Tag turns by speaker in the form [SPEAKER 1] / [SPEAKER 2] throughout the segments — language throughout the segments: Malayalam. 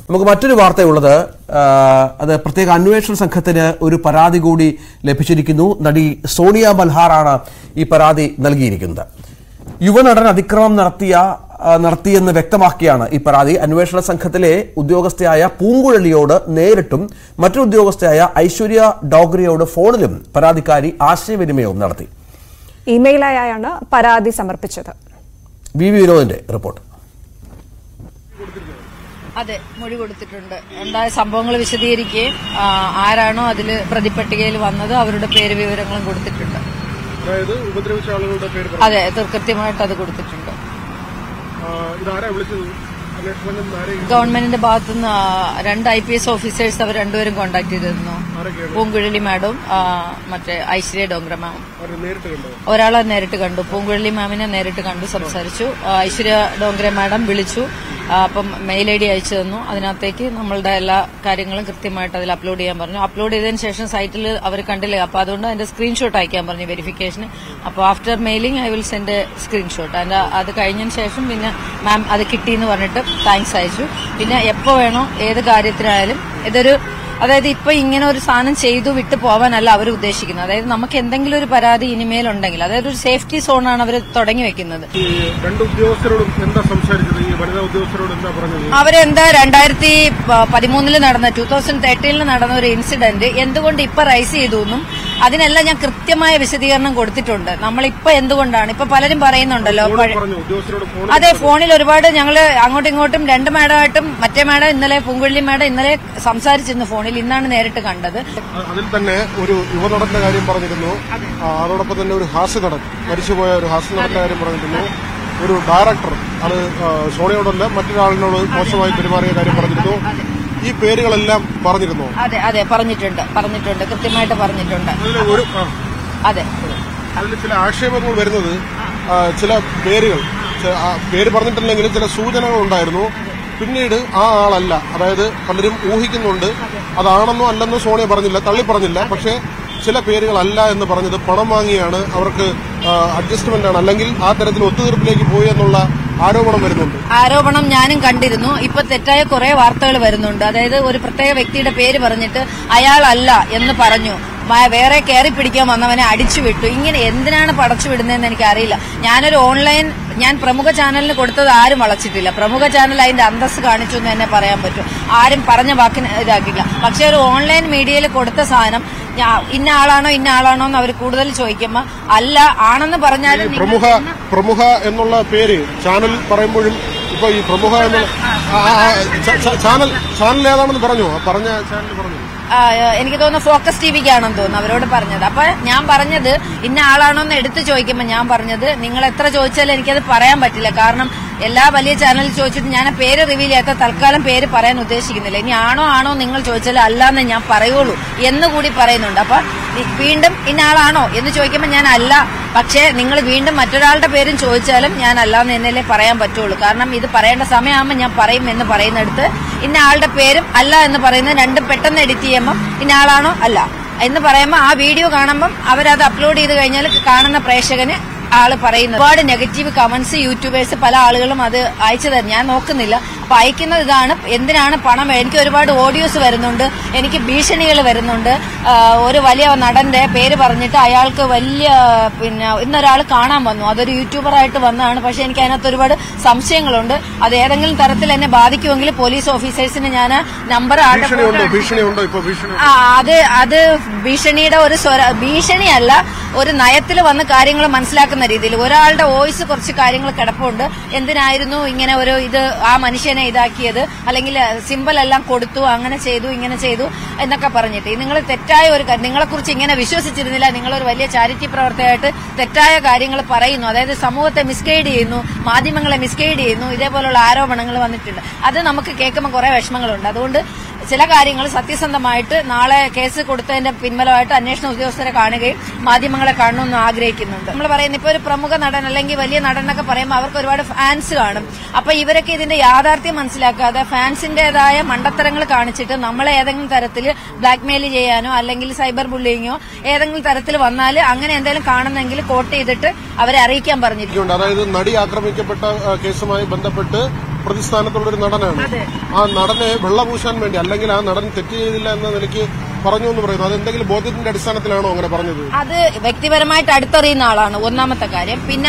[SPEAKER 1] നമുക്ക് മറ്റൊരു വാർത്തയുള്ളത് ആ, അത് പ്രത്യേക അന്വേഷണ സംഘത്തിന് ഒരു പരാതി കൂടി ലഭിച്ചിരിക്കുന്നു നടി സോണിയ മൽഹാറാണ് ഈ പരാതി നൽകിയിരിക്കുന്നത് യുവനടൻ അതിക്രമം നടത്തിയ ആ, നടത്തിയെന്ന് വ്യക്തമാക്കിയാണ് ഈ പരാതി അന്വേഷണ സംഘത്തിലെ ഉദ്യോഗസ്ഥയായ പൂങ്കുഴലിയോട് നേരിട്ടും മറ്റൊരു ഉദ്യോഗസ്ഥയായ ഐശ്വര്യ ഡോഗ്രിയോട് ഫോണിലും പരാതിക്കാരി ആശയവിനിമയവും നടത്തി
[SPEAKER 2] ഇമെയിലായാണ് പരാതി സമർപ്പിച്ചത്
[SPEAKER 1] വി വി വിനോദിന്റെ റിപ്പോർട്ട്
[SPEAKER 3] അതെ മൊഴി കൊടുത്തിട്ടുണ്ട് ഉണ്ടായ സംഭവങ്ങൾ വിശദീകരിക്കുകയും ആ, ആരാണോ അതിൽ പ്രതിപട്ടികയിൽ വന്നത് അവരുടെ പേര് വിവരങ്ങളും കൊടുത്തിട്ടുണ്ട്
[SPEAKER 4] അതായത് ഉപദ്രവിച്ച ആളുകളുടെ പേര് പറഞ്ഞു
[SPEAKER 3] അതെ ഇത് കൃത്യമായിട്ട് അത് കൊടുത്തിട്ടുണ്ട്
[SPEAKER 4] ആ, ഇതാരാ വിളിച്ചത് അന്വേഷണം ആരെ
[SPEAKER 3] ഗവൺമെന്റിന്റെ ഭാഗത്തുനിന്ന് ആ, രണ്ട് ഐ പി എസ് ഓഫീസേഴ്സ് അവർ രണ്ടുപേരും കോൺടാക്ട് ചെയ്തിരുന്നു
[SPEAKER 4] ആരൊക്കെയാണ്
[SPEAKER 3] പൂങ്കുഴലി മാഡവും ആ, മറ്റേ ഐശ്വര്യ ഡോങ്ര മാമും
[SPEAKER 4] അവരെ നേരിട്ട് കണ്ടോ
[SPEAKER 3] ഒരാളെ നേരിട്ട് കണ്ടു പൂങ്കുഴലി മാമിനെ നേരിട്ട് കണ്ടു സംസാരിച്ചു ആ, ഐശ്വര്യ ഡോങ്രെ മാഡം വിളിച്ചു ആ, അപ്പം മെയിൽ ഐ ഡി അയച്ചു തന്നു അതിനകത്തേക്ക് നമ്മളുടെ എല്ലാ കാര്യങ്ങളും കൃത്യമായിട്ട് അതിൽ അപ്ലോഡ് ചെയ്യാൻ പറഞ്ഞു അപ്ലോഡ് ചെയ്തതിന് ശേഷം സൈറ്റിൽ അവർ കണ്ടില്ല അപ്പൊ അതുകൊണ്ട് അതിന്റെ സ്ക്രീൻഷോട്ട് അയക്കാൻ പറഞ്ഞു വെരിഫിക്കേഷന് അപ്പോൾ after mailing I will send screenshot അതിന്റെ അത് കഴിഞ്ഞതിന് ശേഷം പിന്നെ മാം അത് കിട്ടിയെന്ന് പറഞ്ഞിട്ട് താങ്ക്സ് അയച്ചു പിന്നെ എപ്പോൾ വേണോ ഏത് കാര്യത്തിനായാലും ഇതൊരു അതായത് ഇപ്പൊ ഇങ്ങനെ ഒരു സാധനം ചെയ്തു വിട്ടു പോവാനല്ല അവർ ഉദ്ദേശിക്കുന്നത് അതായത് നമുക്ക് എന്തെങ്കിലും ഒരു പരാതി ഇനിമേലുണ്ടെങ്കിൽ അതായത് ഒരു സേഫ്റ്റി സോണാണ് അവർ തുടങ്ങി വെക്കുന്നത്
[SPEAKER 4] ഈ രണ്ട് ഉദ്യോഗസ്ഥരോടും എന്താ സംസാരിച്ചത് ഈ വനിതാ ഉദ്യോഗസ്ഥരോട് എന്താ പറഞ്ഞത്
[SPEAKER 3] അവരെന്താ രണ്ടായിരത്തി പതിമൂന്നില് നടന്ന ടൂ തൗസൻഡ് തേർട്ടീനിൽ നടന്ന ഒരു ഇൻസിഡന്റ് എന്തുകൊണ്ട് ഇപ്പൊ റൈസ് ചെയ്തു എന്നും അതിനെല്ലാം ഞാൻ കൃത്യമായ വിശദീകരണം കൊടുത്തിട്ടുണ്ട് നമ്മളിപ്പോ എന്തുകൊണ്ടാണ് ഇപ്പൊ പലരും പറയുന്നുണ്ടല്ലോ പഴ-
[SPEAKER 4] പറഞ്ഞു ഉദ്യോഗസ്ഥരോട് ഫോൺ
[SPEAKER 3] അതെ ഫോണിൽ ഒരുപാട് ഞങ്ങള് അങ്ങോട്ടും ഇങ്ങോട്ടും രണ്ട് മാഡമായിട്ടും മറ്റേ മാഡം ഇന്നലെ പൂങ്കുഴലി മാഡം ഇന്നലെ സംസാരിച്ചിരുന്നു ഫോണിൽ ഇന്നാണ് നേരിട്ട് കണ്ടത്
[SPEAKER 4] അതിൽ തന്നെ ഒരു യുവനടന്റെ കാര്യം പറഞ്ഞിരുന്നു ആ, അതോടൊപ്പം തന്നെ ഒരു ഹാസ്യനടൻ മരിച്ചുപോയ ഒരു ഹാസ്യനടന്റെ കാര്യം പറഞ്ഞിരുന്നു ഒരു ഡയറക്ടർ അത് ആ, സോണിയോടല്ല മറ്റൊരാളിനോട് മോശമായി പെരുമാറിയ കാര്യം പറഞ്ഞിരുന്നു ഈ പേരുകളെല്ലാം പറഞ്ഞിരുന്നു
[SPEAKER 3] അതെ അതെ പറഞ്ഞിട്ടുണ്ട് പറഞ്ഞിട്ടുണ്ട് കൃത്യമായിട്ട് പറഞ്ഞിട്ടുണ്ട്
[SPEAKER 4] അതിൽ ഒരു ആ,
[SPEAKER 3] അതെ
[SPEAKER 4] അതിൽ ചില ആക്ഷേപങ്ങൾ വരുന്നത് ആ, ചില പേരുകൾ ചെ- ആ, പേര് പറഞ്ഞിട്ടില്ലെങ്കിലും ചില സൂചനകൾ ഉണ്ടായിരുന്നു പിന്നീട് ആ ആളല്ല അതായത് പലരും ഊഹിക്കുന്നുണ്ട് അതാണെന്നോ അല്ലെന്നോ സോണിയ പറഞ്ഞില്ല തള്ളി പറഞ്ഞില്ല പക്ഷേ ചില പേരുകളല്ല എന്ന് പറഞ്ഞത് പണം വാങ്ങിയാണ് അവർക്ക് അഡ്ജസ്റ്റ്മെന്റ് ആണ് അല്ലെങ്കിൽ ആ തരത്തിൽ ഒത്തുതീർപ്പിലേക്ക് പോയി എന്നുള്ള ആരോപണം വരുന്നുണ്ട്
[SPEAKER 3] ആരോപണം ഞാനും കണ്ടിരുന്നു ഇപ്പൊ തെറ്റായ കുറെ വാർത്തകൾ വരുന്നുണ്ട് അതായത് ഒരു പ്രത്യേക വ്യക്തിയുടെ പേര് പറഞ്ഞിട്ട് അയാളല്ല എന്ന് പറഞ്ഞു മ- വേറെ കയറി പിടിക്കാൻ വന്നവനെ അടിച്ചു വിട്ടു ഇങ്ങനെ എന്തിനാണ് പടച്ചു വിടുന്നതെന്ന് എനിക്കറിയില്ല ഞാനൊരു ഓൺലൈൻ ഞാൻ പ്രമുഖ ചാനലിന് കൊടുത്തത് ആരും വളച്ചിട്ടില്ല പ്രമുഖ ചാനൽ അതിന്റെ അന്തസ് കാണിച്ചു എന്ന് തന്നെ പറയാൻ പറ്റും ആരും പറഞ്ഞ വാക്കിന് ഇതാക്കില്ല പക്ഷെ ഒരു ഓൺലൈൻ മീഡിയയിൽ കൊടുത്ത സാധനം ഞാ- ഇന്ന ആളാണോ ഇന്ന ആളാണോ എന്ന് അവർ കൂടുതൽ ചോദിക്കുമ്പോ അല്ല ആണെന്ന് പറഞ്ഞാലും നിങ്ങൾ
[SPEAKER 4] പ്രമുഖ പ്രമുഖ എന്നുള്ള പേര് ചാനൽ പറയുമ്പോഴും ഇപ്പൊ ഈ പ്രമുഖ എന്നുള്ള ആ, ആ, ആ, ച- ച- ചാനൽ ചാനൽ ഏതാണെന്ന് പറഞ്ഞു ആ പറഞ്ഞ ചാനൽ പറഞ്ഞു
[SPEAKER 3] ആ, എനിക്ക് തോന്നുന്നു ഫോക്കസ് ടി വിക്കാണെന്ന് തോന്നുന്നു അവരോട് പറഞ്ഞത് അപ്പൊ ഞാൻ പറഞ്ഞത് ഇന്ന ആളാണോ എന്ന് എടുത്തു ചോദിക്കുമ്പോൾ ഞാൻ പറഞ്ഞത് നിങ്ങൾ എത്ര ചോദിച്ചാലും എനിക്കത് പറയാൻ പറ്റില്ല കാരണം എല്ലാ വലിയ ചാനലിൽ ചോദിച്ചിട്ട് ഞാൻ ആ പേര് റിവീൽ ചെയ്യാത്ത തൽക്കാലം പേര് പറയാൻ ഉദ്ദേശിക്കുന്നില്ല ഇനി ആണോ ആണോ നിങ്ങൾ ചോദിച്ചാൽ അല്ലാന്ന് ഞാൻ പറയുള്ളൂ എന്ന് കൂടി പറയുന്നുണ്ട് അപ്പൊ ഈ- വീണ്ടും ഇന്ന ആളാണോ എന്ന് ചോദിക്കുമ്പോൾ ഞാൻ അല്ല പക്ഷേ നിങ്ങൾ വീണ്ടും മറ്റൊരാളുടെ പേരും ചോദിച്ചാലും ഞാൻ അല്ലാന്ന് എന്നല്ലേ പറയാൻ പറ്റുള്ളൂ കാരണം ഇത് പറയേണ്ട സമയമാകുമ്പോൾ ഞാൻ പറയും എന്ന് പറയുന്നിടത്ത് ഇന്ന ആളുടെ പേരും അല്ല എന്ന് പറയുന്നത് രണ്ടും പെട്ടെന്ന് എഡിറ്റ് ചെയ്യുമ്പോൾ ഇന്ന ആളാണോ അല്ല എന്ന് പറയുമ്പോൾ ആ വീഡിയോ കാണുമ്പം അവരത് അപ്ലോഡ് ചെയ്ത് കഴിഞ്ഞാൽ കാണുന്ന പ്രേക്ഷകന് ആള് പറയുന്നത് ഒരുപാട് നെഗറ്റീവ് കമന്റ്സ് യൂട്യൂബേഴ്സ് പല ആളുകളും അത് അയച്ചു തരും ഞാൻ നോക്കുന്നില്ല അപ്പൊ അയക്കുന്നത് ഇതാണ് എന്തിനാണ് പണം എനിക്ക് ഒരുപാട് ഓഡിയോസ് വരുന്നുണ്ട് എനിക്ക് ഭീഷണികൾ വരുന്നുണ്ട് ആ, ഒരു വലിയ നടന്റെ പേര് പറഞ്ഞിട്ട് അയാൾക്ക് വലിയ പിന്നെ ഇന്നൊരാൾ കാണാൻ വന്നു അതൊരു യൂട്യൂബറായിട്ട് വന്നതാണ് പക്ഷെ എനിക്ക് അതിനകത്ത് ഒരുപാട് സംശയങ്ങളുണ്ട് അത് ഏതെങ്കിലും തരത്തിൽ എന്നെ ബാധിക്കുമെങ്കിൽ പോലീസ് ഓഫീസേഴ്സിന് ഞാൻ നമ്പർ ആളുടെ
[SPEAKER 4] ഭീഷണി ഉണ്ടോ ഭീഷണി ഉണ്ടോ ഇപ്പൊ ഭീഷണി
[SPEAKER 3] ആ അത് അത് ഭീഷണിയുടെ ഒരു സ്വര ഭീഷണിയല്ല ഒരു നയത്തിൽ വന്ന് കാര്യങ്ങൾ മനസ്സിലാക്കുന്ന രീതിയിൽ ഒരാളുടെ വോയിസ് കുറച്ച് കാര്യങ്ങൾ കിടപ്പുണ്ട് എന്തിനായിരുന്നു ഇങ്ങനെ ഒരു ഇത് ആ മനുഷ്യനെ ഇതാക്കിയത് അല്ലെങ്കിൽ സിമ്പിൾ എല്ലാം കൊടുത്തു അങ്ങനെ ചെയ്തു ഇങ്ങനെ ചെയ്തു എന്നൊക്കെ പറഞ്ഞിട്ട് നിങ്ങൾ തെറ്റായ ഒരു നിങ്ങളെ കുറിച്ച് ഇങ്ങനെ വിശ്വസിച്ചിരുന്നില്ല നിങ്ങളൊരു വലിയ ചാരിറ്റി പ്രവർത്തകമായിട്ട് തെറ്റായ കാര്യങ്ങൾ പറയുന്നു അതായത് സമൂഹത്തെ മിസ്ഗൈഡ് ചെയ്യുന്നു മാധ്യമങ്ങളെ മിസ്ഗൈഡ് ചെയ്യുന്നു ഇതേപോലുള്ള ആരോപണങ്ങൾ വന്നിട്ടുണ്ട് അത് നമുക്ക് കേൾക്കുമ്പോൾ കുറെ വിഷമങ്ങളുണ്ട് അതുകൊണ്ട് ചില കാര്യങ്ങൾ സത്യസന്ധമായിട്ട് നാളെ കേസ് കൊടുത്തതിന്റെ പിൻബലമായിട്ട് അന്വേഷണ ഉദ്യോഗസ്ഥരെ കാണുകയും മാധ്യമങ്ങളെ കാണണമെന്ന് ആഗ്രഹിക്കുന്നുണ്ട് നമ്മൾ പറയുന്ന ഇപ്പൊ ഒരു പ്രമുഖ നടൻ അല്ലെങ്കിൽ വലിയ നടൻ എന്നൊക്കെ പറയുമ്പോൾ അവർക്ക് ഒരുപാട് ഫാൻസ് കാണും അപ്പൊ ഇവരൊക്കെ ഇതിന്റെ യാഥാർത്ഥ്യം മനസ്സിലാക്കാതെ ഫാൻസിന്റേതായ മണ്ടത്തരങ്ങൾ കാണിച്ചിട്ട് നമ്മളെ ഏതെങ്കിലും തരത്തിൽ ബ്ലാക്ക്മെയിൽ ചെയ്യാനോ അല്ലെങ്കിൽ സൈബർ ബുള്ളിങ്ങോ ഏതെങ്കിലും തരത്തിൽ വന്നാൽ അങ്ങനെ എന്തെങ്കിലും കാണുന്നെങ്കിൽ കോട്ട് ചെയ്തിട്ട് അവരെ അറിയിക്കാൻ പറഞ്ഞിട്ടുണ്ട്
[SPEAKER 4] ഉണ്ട് അതായത് നടി ആക്രമിക്കപ്പെട്ട ആ, കേസുമായി ബന്ധപ്പെട്ട് പ്രതിസ്ഥാനത്തുള്ള ഒരു നടനാണ് ആ നടനെ വെള്ളപൂശാൻ വേണ്ടി അല്ലെങ്കിൽ ആ നടൻ തെറ്റ് ചെയ്തില്ല എന്ന നിലയ്ക്ക് പറഞ്ഞു എന്ന് പറയുന്നു അത് എന്തെങ്കിലും ബോധ്യത്തിന്റെ അടിസ്ഥാനത്തിലാണോ അങ്ങനെ പറഞ്ഞത്
[SPEAKER 3] അത് വ്യക്തിപരമായിട്ട് അടുത്തറിയുന്ന ആളാണ് ഒന്നാമത്തെ കാര്യം പിന്നെ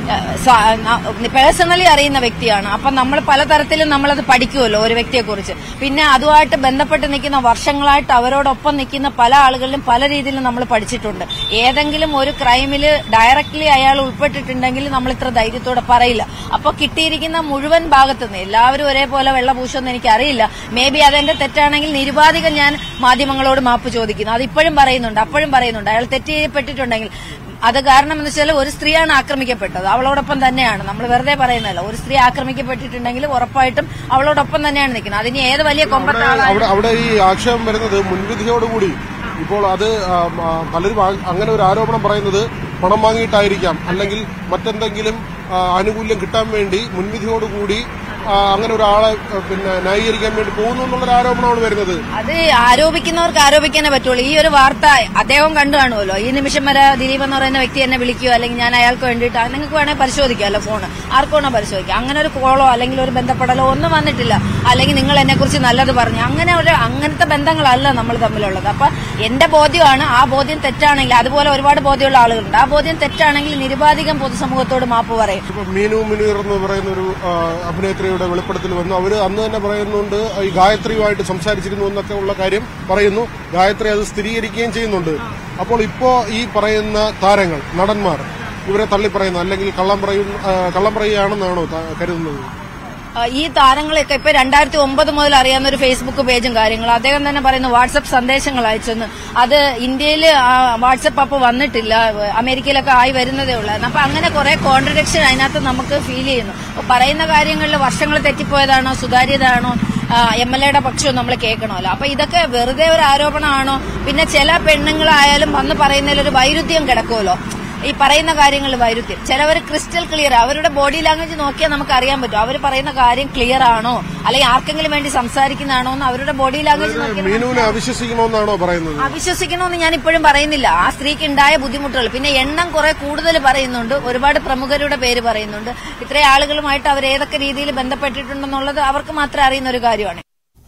[SPEAKER 3] പേഴ്സണലി അറിയുന്ന വ്യക്തിയാണ് അപ്പൊ നമ്മൾ പലതരത്തിലും നമ്മളത് പഠിക്കുമല്ലോ ഒരു വ്യക്തിയെ കുറിച്ച് പിന്നെ അതുമായിട്ട് ബന്ധപ്പെട്ട് നിൽക്കുന്ന വർഷങ്ങളായിട്ട് അവരോടൊപ്പം നിൽക്കുന്ന പല ആളുകളിലും പല രീതിയിലും നമ്മൾ പഠിച്ചിട്ടുണ്ട് ഏതെങ്കിലും ഒരു ക്രൈമിൽ ഡയറക്ട്ലി അയാൾ ഉൾപ്പെട്ടിട്ടുണ്ടെങ്കിൽ നമ്മൾ ഇത്ര ധൈര്യത്തോടെ പറയില്ല അപ്പൊ കിട്ടിയിരിക്കുന്ന മുഴുവൻ ഭാഗത്തുനിന്ന് എല്ലാവരും ഒരേപോലെ വെള്ളപൂശമെന്ന് എനിക്ക് അറിയില്ല മേ ബി അതെന്റെ തെറ്റാണെങ്കിൽ നിരുപാധികം ഞാൻ മാധ്യമങ്ങളോട് മാപ്പ് ചോദിക്കുന്നു അത് ഇപ്പോഴും പറയുന്നുണ്ട് അപ്പോഴും പറയുന്നുണ്ട് അയാൾ തെറ്റ് ചെയ്യപ്പെട്ടിട്ടുണ്ടെങ്കിൽ അത് കാരണം എന്ന് വെച്ചാൽ ഒരു സ്ത്രീയാണ് ആക്രമിക്കപ്പെട്ടത് അവളോടൊപ്പം തന്നെയാണ് നമ്മൾ വെറുതെ പറയുന്നതല്ല ഒരു സ്ത്രീ ആക്രമിക്കപ്പെട്ടിട്ടുണ്ടെങ്കിൽ ഉറപ്പായിട്ടും അവളോടൊപ്പം തന്നെയാണ് നിൽക്കുന്നത് അതിന് ഏത് വലിയ കൊമ്പത്തെ
[SPEAKER 4] അവിടെ
[SPEAKER 3] ആളാണ്
[SPEAKER 4] അവിടെ അവിടെ ഈ ആക്ഷേപം വരുന്നത് മുൻവിധിയോടുകൂടി ഇപ്പോൾ അത് ആ, ആ, പലരും ആ- അങ്ങനെ ഒരു ആരോപണം പറയുന്നത് പണം വാങ്ങിയിട്ടായിരിക്കാം അല്ലെങ്കിൽ മറ്റെന്തെങ്കിലും ആ, ആനുകൂല്യം കിട്ടാൻ വേണ്ടി മുൻവിധിയോടുകൂടി ആ, അങ്ങനെ ഒരാളെ ആ, പിന്നെ ന്യായീകരിക്കാൻ വേണ്ടി പോകുന്നു എന്നുള്ളൊരു ആരോപണമാണ് വരുന്നത്
[SPEAKER 3] അത് ആരോപിക്കുന്നവർക്ക് ആരോപിക്കാനേ പറ്റുള്ളൂ ഈ ഒരു വാർത്ത അദ്ദേഹം കണ്ടു കാണുമല്ലോ ഈ നിമിഷം വരെ ദിലീപ് എന്ന് പറയുന്ന വ്യക്തി എന്നെ വിളിക്കുകയോ അല്ലെങ്കിൽ ഞാൻ അയാൾക്ക് വേണ്ടിയിട്ട് നിങ്ങൾക്ക് വേണമെങ്കിൽ പരിശോധിക്കാമല്ലോ ഫോൺ ആർക്കും വേണോ പരിശോധിക്കാം അങ്ങനെ ഒരു കോളോ അല്ലെങ്കിൽ ഒരു ബന്ധപ്പെടലോ ഒന്നും വന്നിട്ടില്ല അല്ലെങ്കിൽ നിങ്ങൾ എന്നെ കുറിച്ച് നല്ലത് പറഞ്ഞു അങ്ങനെ ഒരു അങ്ങനത്തെ ബന്ധങ്ങളല്ല നമ്മൾ തമ്മിലുള്ളത് അപ്പൊ എന്റെ ബോധ്യമാണ് ആ ബോധ്യം തെറ്റാണെങ്കിൽ അതുപോലെ ഒരുപാട് ബോധ്യമുള്ള ആളുകളുണ്ട് ആ ബോധ്യം തെറ്റാണെങ്കിൽ നിരുപാധികം പൊതുസമൂഹത്തോട് മാപ്പ് പറയും
[SPEAKER 4] ഇപ്പൊ മീനു മുനീർ എന്ന് പറയുന്ന ഒരു ആ, അഭിനേത്രിയുടെ വെളിപ്പെടുത്തൽ വന്നു അവര് അന്ന് തന്നെ പറയുന്നുണ്ട് ഈ ഗായത്രിയുമായിട്ട് സംസാരിച്ചിരുന്നു എന്നൊക്കെ ഉള്ള കാര്യം പറയുന്നു ഗായത്രി അത് സ്ഥിരീകരിക്കുകയും ചെയ്യുന്നുണ്ട് അപ്പോൾ ഇപ്പോ ഈ പറയുന്ന താരങ്ങൾ നടന്മാർ ഇവരെ തള്ളിപ്പറയുന്നു അല്ലെങ്കിൽ കള്ളം പറയുന്ന ആ, കള്ളം പറയുകയാണെന്നാണോ ത- കരുതുന്നത്
[SPEAKER 3] ആ, ഈ താരങ്ങളെയൊക്കെ ഇപ്പൊ രണ്ടായിരത്തി ഒമ്പത് മുതൽ അറിയാവുന്ന ഒരു ഫേസ്ബുക്ക് പേജും കാര്യങ്ങളും അദ്ദേഹം തന്നെ പറയുന്ന വാട്സപ്പ് സന്ദേശങ്ങൾ അയച്ചെന്ന് അത് ഇന്ത്യയിൽ വാട്സപ്പ് അപ്പ് വന്നിട്ടില്ല അമേരിക്കയിലൊക്കെ ആയി വരുന്നതേ ഉള്ളായിരുന്നു അപ്പൊ അങ്ങനെ കുറെ കോൺട്രഡിക്ഷൻ അതിനകത്ത് നമുക്ക് ഫീൽ ചെയ്യുന്നു അപ്പൊ പറയുന്ന കാര്യങ്ങളിൽ വർഷങ്ങൾ തെറ്റിപ്പോയതാണോ സുതാര്യതാണോ എം എൽ എയുടെ പക്ഷവും നമ്മൾ കേൾക്കണമല്ലോ അപ്പൊ ഇതൊക്കെ വെറുതെ ഒരു ആരോപണമാണോ പിന്നെ ചില പെണ്ണുങ്ങളായാലും വന്ന് പറയുന്നതിൽ ഒരു വൈരുദ്ധ്യം കിടക്കുമല്ലോ ഈ പറയുന്ന കാര്യങ്ങളിൽ വൈരുദ്ധ്യം ചിലവർ ക്രിസ്റ്റൽ ക്ലിയർ അവരുടെ ബോഡി ലാംഗ്വേജ് നോക്കിയാൽ നമുക്ക് അറിയാൻ പറ്റും അവർ പറയുന്ന കാര്യം ക്ലിയർ ആണോ അല്ലെങ്കിൽ ആർക്കെങ്കിലും വേണ്ടി സംസാരിക്കുന്നതാണോ എന്ന് അവരുടെ ബോഡി ലാംഗ്വേജ് നോക്കിയാൽ
[SPEAKER 4] മീനുവിനെ അവിശ്വസിക്കണമെന്നാണോ പറയുന്നത്
[SPEAKER 3] അവിശ്വസിക്കണമെന്ന് ഞാൻ ഇപ്പോഴും പറയുന്നില്ല ആ സ്ത്രീക്ക് ഉണ്ടായ ബുദ്ധിമുട്ടുകൾ പിന്നെ എണ്ണം കുറെ കൂടുതൽ പറയുന്നുണ്ട് ഒരുപാട് പ്രമുഖരുടെ പേര് പറയുന്നുണ്ട് ഇത്രയും ആളുകളുമായിട്ട് അവർ ഏതൊക്കെ രീതിയിൽ ബന്ധപ്പെട്ടിട്ടുണ്ടെന്നുള്ളത് അവർക്ക് മാത്രം അറിയുന്ന ഒരു കാര്യമാണ്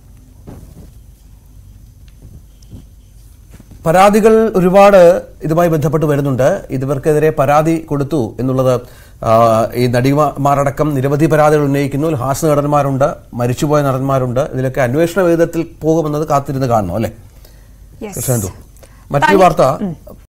[SPEAKER 1] പരാതികൾ ഒരുപാട് ഇതുമായി ബന്ധപ്പെട്ട് വരുന്നുണ്ട് ഇവർക്കെതിരെ പരാതി കൊടുത്തു എന്നുള്ളത് ആ, ഈ നടിമാരടക്കം നിരവധി പരാതികൾ ഉന്നയിക്കുന്നു ഹാസ്യ നടന്മാരുണ്ട് മരിച്ചുപോയ നടന്മാരുണ്ട് ഇതിലൊക്കെ അന്വേഷണ വിധത്തിൽ പോകുമെന്നത് കാത്തിരുന്ന് കാണണം അല്ലെ
[SPEAKER 2] Yes.
[SPEAKER 1] കൃഷ്ണന്തു മറ്റൊരു വാർത്ത